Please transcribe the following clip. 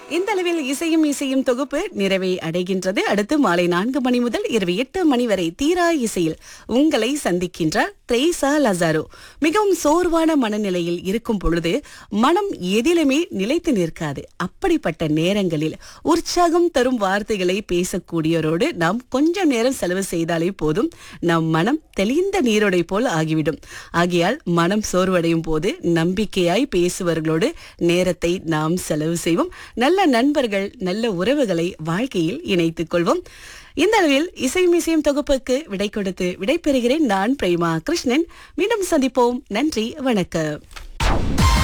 இந்த அளவில் இசையும் இசையும் தொகுப்பு நிறைவை அடைகின்றது அடுத்து மாலை நான்கு மணி முதல் இரவு எட்டு மணி வரை தீரா இசையில் உங்களை சந்திக்கின்றார் த்ரேசா லசாரோ மிகவும் சோர்வான மனநிலையில் இருக்கும் பொழுது மனம் எதிலுமே நிலைத்து நிற்காது அப்படிப்பட்ட நேரங்களில் உற்சாகம் தரும் வார்த்தைகளை பேசக்கூடியவரோடு நாம் கொஞ்சம் நேரம் செலவு செய்தாலே போதும் நம் மனம் தெளிந்த நீரோடை போல் ஆகிவிடும் ஆகையால் மனம் சோர்வடையும் போது நம்பிக்கையாய் பேசுபவர்களோடு நேரத்தை நாம் செலவு செய்வோம் நல்ல நண்பர்கள் நல்ல உறவுகளை வாழ்க்கையில் இணைத்துக் கொள்வோம் இந்த அளவில் இசையும் இசையும் தொகுப்புக்கு விடை கொடுத்து விடை பெறுகிறேன் நான் பிரேமா கிருஷ்ணன் மீண்டும் சந்திப்போம் நன்றி வணக்கம்